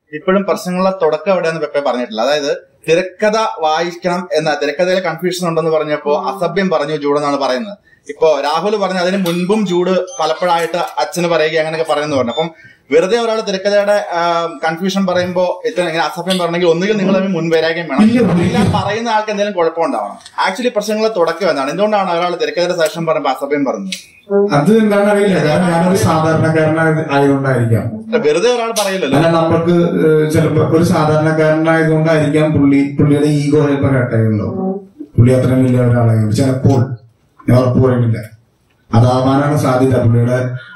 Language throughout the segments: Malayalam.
ഇപ്പോഴും പ്രശ്നങ്ങളുടെ തുടക്കം എവിടെയെന്ന് പെപ്പെ പറഞ്ഞിട്ടില്ല അതായത് തിരക്കഥ വായിക്കണം എന്ന തിരക്കഥയിൽ കൺഫ്യൂഷൻ ഉണ്ടെന്ന് പറഞ്ഞപ്പോ അസഭ്യം പറഞ്ഞു ജൂഡ് എന്നാണ് പറയുന്നത് ഇപ്പോ രാഹുൽ പറഞ്ഞ അതിന് മുൻപും ജൂഡ് പലപ്പോഴായിട്ട് അച്ഛന് പറയുക അങ്ങനെയൊക്കെ പറയുന്നു പറഞ്ഞു അപ്പം വെറുതെ ഒരാൾ തിരക്കഥയുടെ കൺഫ്യൂഷൻ പറയുമ്പോ ഇത്ര ഇങ്ങനെ അസഭ്യം പറഞ്ഞെങ്കിൽ ഒന്നുകിൽ നിങ്ങൾ തമ്മിൽ മുൻവരാകുകയും വേണം ഇല്ല, ഇല്ല. ഇല്ല പറയുന്ന ആൾക്ക് എന്തെങ്കിലും കുഴപ്പമുണ്ടാവണം ആക്ച്വലി പ്രശ്നങ്ങളുടെ തുടക്കം എന്താണ് എന്തുകൊണ്ടാണ് ഒരാൾ തിരക്കഥയുടെ സെഷൻ പറയുമ്പോൾ അസഭ്യം പറഞ്ഞത് അത് എന്താണെന്ന് അറിയില്ല കാരണം ഞാനൊരു സാധാരണക്കാരനായത് ആയതുകൊണ്ടായിരിക്കാം വെറുതെ ഒരാൾ പറയില്ലല്ലോ അല്ല നമ്മൾക്ക് ഏഹ്, ചിലപ്പോ ഒരു സാധാരണക്കാരനായതുകൊണ്ടായിരിക്കാം പുള്ളി പുള്ളിയുടെ ഈഗോ ചിലപ്പോ കേട്ടായിരുന്നല്ലോ പുള്ളി അത്രയും വലിയ ഒരാളായിരുന്നു ചിലപ്പോൾ ഞാൻ ഉറപ്പ് പറയുന്നില്ല അതാവാനാണ് സാധ്യത പുള്ളിയുടെ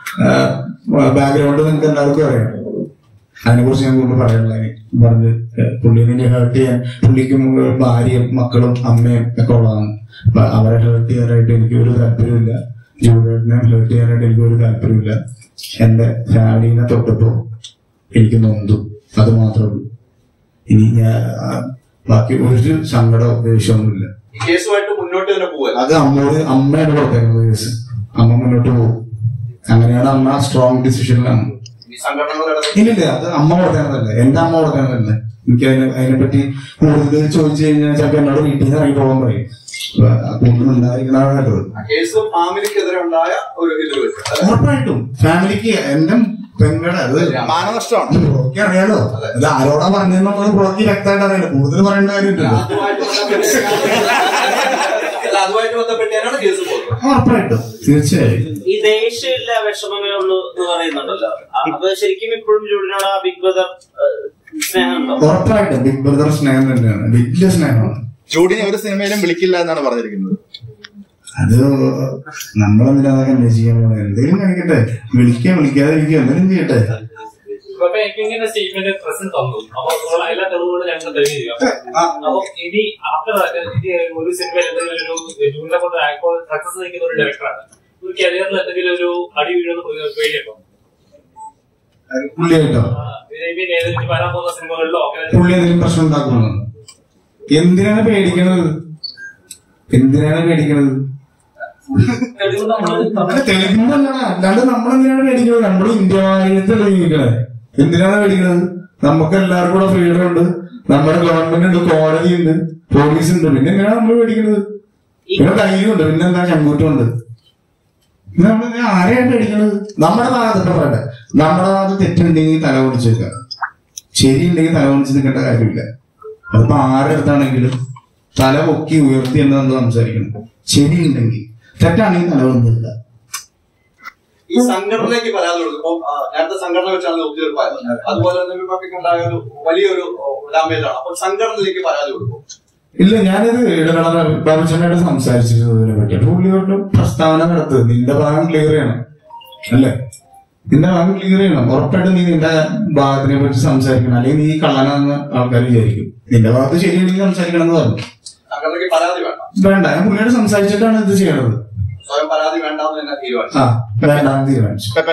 ബാക്ക്ഗ്രൗണ്ട് നിങ്ങൾക്ക് എല്ലാവർക്കും അറിയാം അതിനെ കുറിച്ച് ഞാൻ കൂടുതൽ പറയാനുള്ള പറഞ്ഞ് പുള്ളിനെ ഹേർട്ട് ചെയ്യാൻ പുള്ളിക്കും ഭാര്യയും മക്കളും അമ്മയും ഒക്കെ ഉള്ളതാണ് അപ്പൊ അവരെ ഹേർട്ട് ചെയ്യാനായിട്ട് എനിക്ക് ഒരു താല്പര്യമില്ല ജൂലിയേറ്റിനെ ഹേർട്ട് ചെയ്യാനായിട്ട് എനിക്ക് ഒരു താല്പര്യമില്ല എന്റെ ഫാമിലിനെ തൊട്ടപ്പോ എനിക്ക് നൊന്തു അത് മാത്രമേ ഉള്ളൂ ഇനി ഞാൻ ആ, ബാക്കി ഒരു സങ്കടമോ ദേഷ്യമൊന്നുമില്ല ഈ കേസുമായിട്ട് മുന്നോട്ട് തന്നെ പോവല്ല അത് അമ്മയോട് അമ്മയാണ് കൊടുത്തേക്കുന്നത് കേസ് അമ്മ മുന്നോട്ട് പോകും അങ്ങനെയാണ് അമ്മ സ്ട്രോങ് ഡിസിഷനിലാണ് ഈ സംഘടനകളുടെ ഇല്ലില്ല അത് അമ്മ കൊടുത്തേണ്ടതല്ല എന്റെ അമ്മ കൊടുത്തേണ്ടതല്ല എനിക്ക് അതിനെ അതിനെപ്പറ്റി കൂടുതൽ ചോദിച്ചു കഴിഞ്ഞാൽ ചിലപ്പോ എന്നോട് വീട്ടിൽ നിന്ന് ഇറങ്ങി പോകാൻ പറയും അപ്പൊ ആ കൂടുതൽ ഉണ്ടായിരിക്കണതാണ് നല്ലത് കേസ് ഫാമിലിക്കെതിരെ ഉണ്ടായ ഒരു ഇതിൽ വെച്ച് അല്ലെ? ഉറപ്പായിട്ടും ഫാമിലിക്ക് എന്റെ പെങ്ങളുടെ അത് മാനനഷ്ടമാണ് ബ്രോക്ക് അറിയാലോ അത് ആരോടാ പറഞ്ഞെന്നുള്ളത് ബ്രോക്ക് വ്യക്തമായിട്ട് അറിയാലോ കൂടുതൽ പറയേണ്ട കാര്യമില്ലല്ലോ അതുമായിട്ട് ബന്ധപ്പെട്ട് അല്ല, അതുമായിട്ട് ബന്ധപ്പെട്ടാണ് കേസ് പോകുന്നത് ഉറപ്പായിട്ടും തീർച്ചയായും ഈ ദേഷ്യമില്ല വിഷമമേ ഉള്ളൂ എന്ന് പറയുന്നുണ്ടല്ലോ അ- അപ്പൊ ശരിക്കും ഇപ്പോഴും ജൂഡിനോട് ആ ബിഗ് ബ്രദർ സ്നേഹമുണ്ടോ ഉറപ്പായിട്ടും ബിഗ് ബ്രദർ സ്നേഹം തന്നെയാണ് വലിയ സ്നേഹമാണ് ജൂഡിനെ ഒരു സിനിമയിലും വിളിക്കില്ല എന്നാണ് പറഞ്ഞിരിക്കുന്നത് അത് നമ്മളെന്തിനാ അതൊക്കെ എന്നെ ചെയ്യാൻ പോണത് എന്തെങ്കിലും കാണിക്കട്ടെ വിളിക്കാൻ വിളിക്കാതിരിക്കുക എന്തെങ്കിലും ചെയ്യട്ടെ അപ്പൊ എനിക്ക് ഇങ്ങനെ സ്റ്റേറ്റ്മെന്റ് പ്രസന്റ് തന്നു അപ്പൊ ഉള്ള എല്ലാ തെളിവുകളും ഞങ്ങൾ തെളിവ് ചെയ്യാം അപ്പൊ ഇനി ആഫ്റ്റർ ഇനി ഒരു സിനിമയിൽ എന്തെങ്കിലും ഒരു ജൂണിനെ കൊണ്ട് ഇപ്പോൾ സക്സസ് നിൽക്കുന്ന ഒരു ഡയറക്ടറാണ് ഒരു കരിയറിൽ എന്തെങ്കിലും ഒരു അടി വീഴുന്ന പേടിയുണ്ടോ പുള്ളിയായിട്ടോ മീൻ ഏതെങ്കിലും വരാൻ പോകുന്ന സിനിമകളിലോ അങ്ങനെ പുള്ളി എന്തെങ്കിലും പ്രശ്നം ഉണ്ടാക്കുന്നു എന്തിനാണ് പേടിക്കണത് എന്തിനാണ് പേടിക്കണത് തെളിവ് നമ്മള് അല്ല തെലുങ്കാണ് അല്ലാണ്ട് നമ്മളെന്തിനാണ് പേടിക്കുന്നത് നമ്മൾ ഇന്ത്യ രാജ്യത്തല്ലേ ജീവിക്കണത് എന്തിനാണ് പേടിക്കുന്നത് നമുക്ക് എല്ലാവർക്കും കൂടെ ഫ്രീഡം ഉണ്ട് നമ്മുടെ ഗവൺമെന്റ് ഉണ്ട് കോടതി ഉണ്ട് പോലീസ് ഉണ്ട് പിന്നെ എന്തിനാണ് നമ്മൾ പേടിക്കുന്നത് പിന്നെ ധൈര്യമുണ്ട് പിന്നെ എന്താ ചങ്കൂറ്റമുണ്ട് പിന്നെ നമ്മൾ ഇങ്ങനെ ആരെയാണ് പേടിക്കുന്നത് നമ്മുടെ ഭാഗത്ത് ഇപ്പൊ പറയട്ടെ നമ്മുടെ ഭാഗത്ത് തെറ്റുണ്ടെങ്കിൽ തല പൊടിച്ച് വെക്കാം ശരിയുണ്ടെങ്കിൽ തല പൊടിച്ച് നിൽക്കേണ്ട കാര്യമില്ല അതിപ്പോ ആരുടെ അടുത്താണെങ്കിലും തല പൊക്കി ഉയർത്തി എന്ന് നമ്മൾ സംസാരിക്കണം ശരിയുണ്ടെങ്കിൽ തെറ്റാണെങ്കിൽ തല പൊടിച്ച് നിൽക്കുക ഈ സംഘടനയ്ക്ക് പരാതി കൊടുക്കും ഇപ്പം ആ, നേരത്തെ സംഘടന വെച്ചാണ് ഒത്തുതീർപ്പായത് അതുപോലെ തന്നെ വിഭാഗത്തിൽ ഉണ്ടായ ഒരു വലിയൊരു ഡാമേജ് ആണ് അപ്പൊ സംഘടനയിലേക്ക് പരാതി കൊടുക്കും ഇല്ല ഞാനിത് ഇടവേള ബാബുച്ചനോട് സംസാരിച്ചിരുന്നു ഇതിനെ പറ്റി അപ്പൊ പുള്ളിയോട് പ്രസ്താവന നടത്തുക നിന്റെ ഭാഗം ക്ലിയർ ചെയ്യണം അല്ലേ നിന്റെ ഭാഗം ക്ലിയർ ചെയ്യണം ഉറപ്പായിട്ടും നീ നിന്റെ ഭാഗത്തിനെ പറ്റി സംസാരിക്കണം അല്ലെങ്കിൽ നീ കള്ളനാന്ന് ആൾക്കാർ വിചാരിക്കും നിന്റെ ഭാഗത്ത് ശരിയാണെങ്കിൽ സംസാരിക്കണം എന്ന് പറഞ്ഞു സംഘടനയ്ക്ക് പരാതി വേണ്ട വേണ്ട ഞാൻ പുള്ളിയോട് സംസാരിച്ചിട്ടാണ് ഇത് ചെയ്യണത് സ്വയം പരാതി വേണ്ടാന്ന് തന്നെ തീരുമാനിച്ചു ആ വേണ്ടാന്ന് തീരുമാനിച്ചു പെപ്പെ